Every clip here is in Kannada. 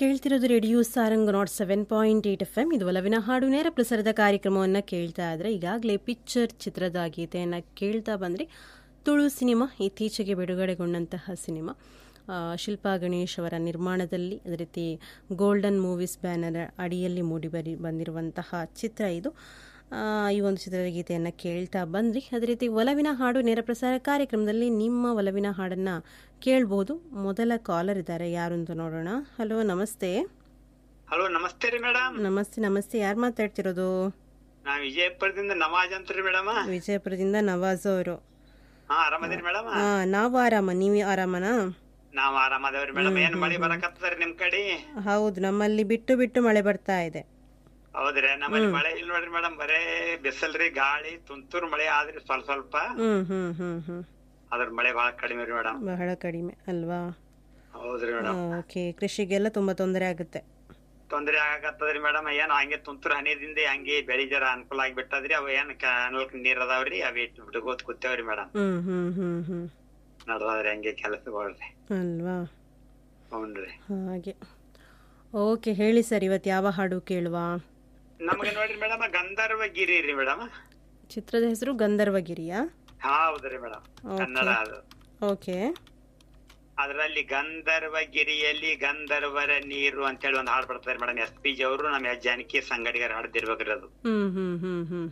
ಕೇಳ್ತಿರೋದು radio Sarang nought seven point eight F M ಇದು ಒಲವಿನ ಹಾಡು ನೇರ ಪ್ರಸಾರದ ಕಾರ್ಯಕ್ರಮವನ್ನು ಕೇಳ್ತಾ ಇದ್ರೆ ಈಗಾಗಲೇ ಪಿಕ್ಚರ್ ಚಿತ್ರದ ಗೀತೆಯನ್ನು ಕೇಳ್ತಾ ಬಂದರೆ ತುಳು ಸಿನಿಮಾ ಇತ್ತೀಚೆಗೆ ಬಿಡುಗಡೆಗೊಂಡಂತಹ ಸಿನಿಮಾ ಆ, ಶಿಲ್ಪಾ ಗಣೇಶ್ ಅವರ ನಿರ್ಮಾಣದಲ್ಲಿ ಅದೇ ರೀತಿ ಗೋಲ್ಡನ್ ಮೂವೀಸ್ ಬ್ಯಾನರ್ ಅಡಿಯಲ್ಲಿ ಮೂಡಿಬರಿ ಬಂದಿರುವಂತಹ ಚಿತ್ರ ಇದು ಆ, ಈ ಒಂದು ಚಿತ್ರದ ಗೀತೆಯನ್ನು ಕೇಳ್ತಾ ಬಂದ್ರಿ ಅದೇ ರೀತಿ ಒಲವಿನ ಹಾಡು ನೇರ ಪ್ರಸಾರ ಕಾರ್ಯಕ್ರಮದಲ್ಲಿ ನಿಮ್ಮ ಒಲವಿನ ಹಾಡನ್ನು ಕೇಳ್ಬೋದು ಮೊದಲ ಕಾಲರ್ ಇದ್ದಾರೆ ಯಾರು ಅಂತ ನೋಡೋಣ ಹಲೋ ನಮಸ್ತೆ ಹಲೋ ನಮಸ್ತೆ ರೀ ಮೇಡಮ್ ನಮಸ್ತೆ ನಮಸ್ತೆ ಯಾರು ಮಾತಾಡ್ತಿರೋದು ನಾ ವಿಜಯಪುರದಿಂದ ನವಾಜ್ ಅಂತ ರೀ ಮೇಡಮ್ ವಿಜಯಪುರದಿಂದ ನವಾಜ್ ಅವರು ಹಾ ಆರಾಮದಿರಿ ಮೇಡಮ್ ಹಾ ನಾವು ಆರಾಮ ನೀವು ಆರಾಮನಾ ನಾವ್ ಆರಾಮದೇವ್ರಿ ಮೇಡಮ್ ಏನ್ ಮಳಿ ಬರಕತ್ತದ್ರಿ ನಿಮ್ ಕಡೆ ಹೌದು ನಮ್ಮಲ್ಲಿ ಬಿಟ್ಟು ಬಿಟ್ಟು ಮಳೆ ಬರ್ತಾ ಇದೆ ಹೌದ್ರಿ ನಮ್ಮಲ್ಲಿ ಮಳೆ ಇಲ್ಲ ನೋಡ್ರಿ ಮೇಡಮ್ ಬರೇ ಬಿಸಲ್ರಿ ಗಾಳಿ ತುಂತುರು ಮಳೆ ಆದ್ರಿ ಸ್ವಲ್ಪ ಸ್ವಲ್ಪ ಹ್ಮ್ ಹ್ಮ್ ಹ್ಮ್ ಹ್ಮ್ ಅದ್ರ ಮಳೆ ಬಹಳ ಕಡಿಮೆ ರೀ ಮೇಡಮ್ ಬಹಳ ಕಡಿಮೆ ಅಲ್ವಾ ಹೌದ್ರಿ ಮೇಡಮ್ ಓಕೆ ಕೃಷಿಗೆಲ್ಲ ತುಂಬಾ ತೊಂದರೆ ಆಗುತ್ತೆ ತೊಂದ್ರೆ ಆಗತ್ತದ್ರಿ ಮೇಡಮ್ ಏನ್ ಹಂಗೆ ತುಂತುರು ಹನಿದಿಂದ ಹಂಗೆ ಬೆಳಿ ಜರ ಅನುಕೂಲ ಆಗಿಬಿಟ್ಟದ್ರಿ ಅವ ಏನ್ ಕ್ಯಾನಲ್ ನೀರ್ ಅದಾವ್ರಿ ಅವೇ ಬಿಡ್ಕೋತ್ ಕೂತೇವ್ರಿ ಮೇಡಮ್ ಹ್ಮ್ ಹ್ಮ್ ಹ್ಮ್ ಹ್ಮ್ ನಡ್ದಾದ್ರಿ ಹಂಗೆ ಕೆಲಸಗಳ್ರಿ ಅಲ್ವಾ ಹ್ಞೂನ್ರಿ ಹಾಗೆ ಓಕೆ ಹೇಳಿ ಸರ್ ಇವತ್ತು ಯಾವ ಹಾಡು ಕೇಳುವ ನಮ್ಗೆ ನೋಡ್ರಿ ಮೇಡಮ್ ಗಂಧರ್ವ ಗಿರಿ ರೀ ಮೇಡಮ್ ಚಿತ್ರದ ಹೆಸರು ಗಂಧರ್ವಗಿರಿಯಾ ಹೌದ್ರಿ ಮೇಡಮ್ ಕನ್ನಡ ಅದು ಓಕೆ ಅದರಲ್ಲಿ ಗಂಧರ್ವಗಿರಿಯಲ್ಲಿ ಗಂಧರ್ವರ ನೀರು ಅಂತ ಹೇಳಿ ಒಂದು ಹಾಡು ಬರ್ತಾರೆ ಮೇಡಮ್ ಎಸ್ ಪಿ ಜಿ ಅವರು ನಮ್ಮ ಜಾನಕಿ ಸಂಗಡಿಗರ ಹಾಡ್ದಿರ್ಬೇಕ್ರಿ ಅದು ಹ್ಮ್ ಹ್ಮ್ ಹ್ಮ್ ಹ್ಮ್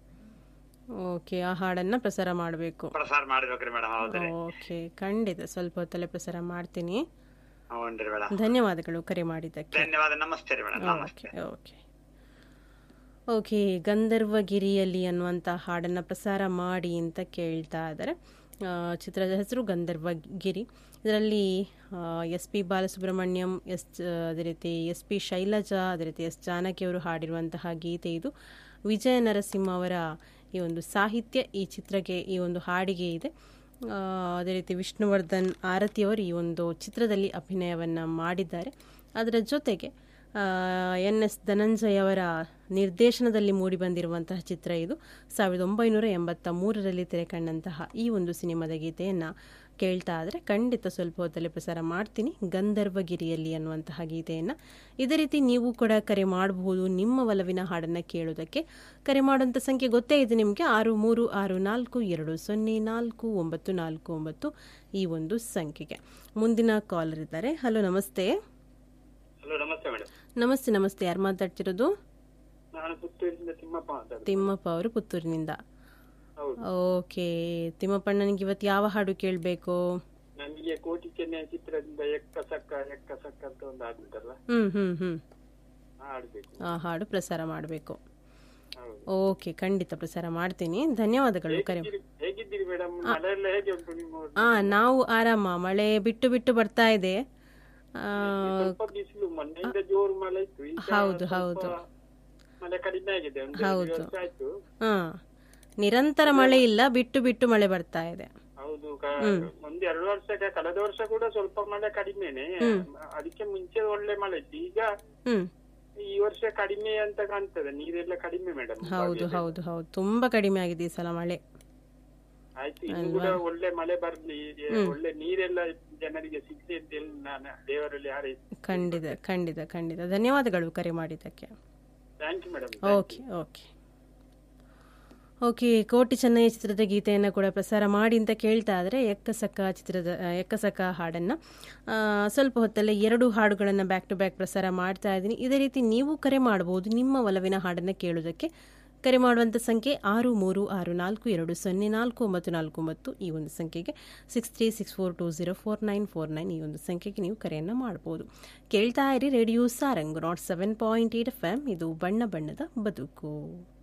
ಓಕೆ ಆ ಹಾಡನ್ನ ಪ್ರಸಾರ ಮಾಡಬೇಕು ಪ್ರಸಾರ ಮಾಡ್ಬೇಕ್ರಿ ಮೇಡಮ್ ಹೌದ್ರಿ ಓಕೆ ಖಂಡಿತ ಸ್ವಲ್ಪ ಹೊತ್ತಲ್ಲೇ ಪ್ರಸಾರ ಮಾಡ್ತೀನಿ ಹ್ಞೂನ್ರಿ ಮೇಡಮ್ ಧನ್ಯವಾದಗಳು ಕರೆ ಮಾಡಿದ್ದಕ್ಕೆ ಧನ್ಯವಾದ ನಮಸ್ತೆ ರೀ ಮೇಡಮ್ ನಮಸ್ತೆ ಓಕೆ ಓಕೆ ಓಕೆ ಗಂಧರ್ವಗಿರಿಯಲ್ಲಿ ಅನ್ನುವಂಥ ಹಾಡನ್ನು ಪ್ರಸಾರ ಮಾಡಿ ಅಂತ ಕೇಳ್ತಾ ಇದ್ದಾರೆ ಆ, ಚಿತ್ರದ ಹೆಸರು ಗಂಧರ್ವಗಿರಿ ಇದರಲ್ಲಿ ಎಸ್ ಪಿ ಬಾಲಸುಬ್ರಹ್ಮಣ್ಯಂ ಎಸ್ ಅದೇ ರೀತಿ ಎಸ್ ಪಿ ಶೈಲಜಾ ಅದೇ ರೀತಿ ಎಸ್ ಜಾನಕಿ ಅವರು ಹಾಡಿರುವಂತಹ ಗೀತೆ ಇದು ವಿಜಯ ನರಸಿಂಹ ಅವರ ಈ ಒಂದು ಸಾಹಿತ್ಯ ಈ ಚಿತ್ರಕ್ಕೆ ಈ ಒಂದು ಹಾಡಿಗೆ ಇದೆ ಆ, ಅದೇ ರೀತಿ ವಿಷ್ಣುವರ್ಧನ್ ಆರತಿಯವರು ಈ ಒಂದು ಚಿತ್ರದಲ್ಲಿ ಅಭಿನಯವನ್ನು ಮಾಡಿದ್ದಾರೆ ಅದರ ಜೊತೆಗೆ ಎನ್ ಎಸ್ ಧನಂಜಯ ಅವರ ನಿರ್ದೇಶನದಲ್ಲಿ ಮೂಡಿಬಂದಿರುವಂತಹ ಚಿತ್ರ ಇದು ಸಾವಿರದ ಒಂಬೈನೂರ ಎಂಬತ್ತ ಮೂರರಲ್ಲಿ ತೆರೆಕಂಡಂತಹ ಈ ಒಂದು ಸಿನಿಮಾದ ಗೀತೆಯನ್ನು ಕೇಳ್ತಾ ಆದರೆ ಖಂಡಿತ ಸ್ವಲ್ಪ ಹೊತ್ತಲ್ಲಿ ಪ್ರಸಾರ ಮಾಡ್ತೀನಿ ಗಂಧರ್ವಗಿರಿಯಲ್ಲಿ ಅನ್ನುವಂತಹ ಗೀತೆಯನ್ನು ಇದೇ ರೀತಿ ನೀವು ಕೂಡ ಕರೆ ಮಾಡಬಹುದು ನಿಮ್ಮ ಒಲವಿನ ಹಾಡನ್ನು ಕೇಳೋದಕ್ಕೆ ಕರೆ ಮಾಡುವಂಥ ಸಂಖ್ಯೆ ಗೊತ್ತೇ ಇದೆ ನಿಮಗೆ ಆರು ಮೂರು ಆರು ನಾಲ್ಕು ಎರಡು ಸೊನ್ನೆ ನಾಲ್ಕು ಒಂಬತ್ತು ನಾಲ್ಕು ಒಂಬತ್ತು ಈ ಒಂದು ಸಂಖ್ಯೆಗೆ ಮುಂದಿನ ಕಾಲರ್ ಇದ್ದಾರೆ ಹಲೋ ನಮಸ್ತೆ ಹಲೋ ನಮಸ್ತೆ ಮೇಡಮ್ ನಮಸ್ತೆ ನಮಸ್ತೆ ಯಾರು ಮಾತಾಡ್ತಿರೋದು ನಾನು ಪುತ್ತೂರಿಂದ ತಿಮ್ಮಪ್ಪ ಮಾತಾಡ್ತೀನಿ ತಿಮ್ಮಪ್ಪ ಅವರು ಪುತ್ತೂರಿನಿಂದ ಹೌದು ಓಕೆ ತಿಮ್ಮಪ್ಪಣ್ಣನಿಗೆ ಇವತ್ತು ಯಾವ ಹಾಡು ಕೇಳಬೇಕು ನನಗೆ ಕೋಟಿ ಚೆನ್ನೈ ಚಿತ್ರದಿಂದ ಎಕ್ಕ ಸಕ್ಕ ಎಕ್ಕ ಸಕ್ಕ ಅಂತ ಒಂದು ಹಾಡುಂಟಲ್ಲ ಹ್ಮ್ ಹ್ಮ್ ಹ್ಮ್ ಹಾಡ್ಬೇಕು ಆ ಹಾಡು ಪ್ರಸಾರ ಮಾಡಬೇಕು ಹೌದು ಓಕೆ ಖಂಡಿತ ಪ್ರಸಾರ ಮಾಡ್ತೀನಿ ಧನ್ಯವಾದಗಳು ಕರೆ ಹೇಗಿದ್ದೀರಿ ಮೇಡಮ್ ಮಳೆ ಎಲ್ಲ ಹೇಗೆ ಉಂಟು ನಿಮ್ಮ ಆ ನಾವು ಆರಾಮ ಮಳೆ ಬಿಟ್ಟು ಬಿಟ್ಟು ಬರ್ತಾ ಇದೆ ಆ, ಸ್ವಲ್ಪ ಬಿಸಿಲು ಮೊನ್ನೆಯಿಂದ ಜೋರು ಮಳೆ ಇತ್ತು ಈಗ ಹೌದು ಸ್ವಲ್ಪ ಹೌದು ಮಳೆ ಕಡಿಮೆ ಆಗಿದೆ ಒಂದು ಹೌದು. ಎರಡು ವರ್ಷ ಆಯ್ತು ಹಾ ನಿರಂತರ ಮಳೆ ಇಲ್ಲ ಬಿಟ್ಟು ಬಿಟ್ಟು ಮಳೆ ಬರ್ತಾ ಇದೆ ಹೌದು ಕ- ಒಂದು ಎರಡು ವರ್ಷಕ್ಕೆ ಕಳೆದ ವರ್ಷ ಕೂಡ ಸ್ವಲ್ಪ ಮಳೆ ಕಡಿಮೆನೆ ಅದಕ್ಕೆ ಮುಂಚೆ ಒಳ್ಳೆ ಮಳೆ ಇತ್ತು ಈಗ ಹ್ಮ್ ಈ ವರ್ಷ ಕಡಿಮೆ ಅಂತ ಕಾಣ್ತದೆ ನೀರೆಲ್ಲ ಕಡಿಮೆ ಮೇಡಮ್ ಹೌದು ಹೌದು ಹೌದು ತುಂಬಾ ಕಡಿಮೆ ಆಗಿದೆ ಈ ಸಲ ಮಳೆ ಆಯ್ತು ಇನ್ನು ಕೂಡ ಒಳ್ಳೆ ಮಳೆ ಬರ್ಲಿ ಒಳ್ಳೆ ನೀರೆಲ್ಲ ಜನರಿಗೆ ಸಿಗ್ಲಿ ಅಂತ ಹೇಳಿ ನಾನು ದೇವರಲ್ಲಿ ಹಾರೈಸಿ ಖಂಡಿತ ಖಂಡಿತ ಖಂಡಿತ ಧನ್ಯವಾದಗಳು ಕರೆ ಮಾಡಿದ್ದಕ್ಕೆ thank you madam okay okay okay Koti Chennai ಚಿತ್ರದ ಗೀತೆಯನ್ನು ಕೂಡ ಪ್ರಸಾರ ಮಾಡಿ ಅಂತ ಕೇಳ್ತಾ ಇದ್ರೆ ಎಕ್ಕಸಕ್ಕ ಚಿತ್ರದ ಆ, ಎಕ್ಕಸಕ್ಕ ಹಾಡನ್ನು ಆ, ಸ್ವಲ್ಪ ಹೊತ್ತಲ್ಲೇ ಎರಡು ಹಾಡುಗಳನ್ನು ಬ್ಯಾಕ್ ಟು ಬ್ಯಾಕ್ ಪ್ರಸಾರ ಮಾಡ್ತಾ ಇದ್ದೀನಿ ಇದೇ ರೀತಿ ನೀವು ಕರೆ ಮಾಡಬಹುದು ನಿಮ್ಮ ಒಲವಿನ ಹಾಡನ್ನು ಕೇಳೋದಕ್ಕೆ ಕರೆ ಮಾಡುವಂಥ ಸಂಖ್ಯೆ ಆರು ಮೂರು ಆರು ನಾಲ್ಕು ಎರಡು ಸೊನ್ನೆ ನಾಲ್ಕು ಒಂಬತ್ತು ನಾಲ್ಕು ಒಂಬತ್ತು ಈ ಒಂದು ಸಂಖ್ಯೆಗೆ six three six four two zero four nine four nine ಈ ಒಂದು ಸಂಖ್ಯೆಗೆ ನೀವು ಕರೆಯನ್ನು ಮಾಡ್ಬೋದು ಕೇಳ್ತಾ ಇರಿ radio Sarang nought seven point eight F M ಇದು ಬಣ್ಣ ಬಣ್ಣದ ಬದುಕು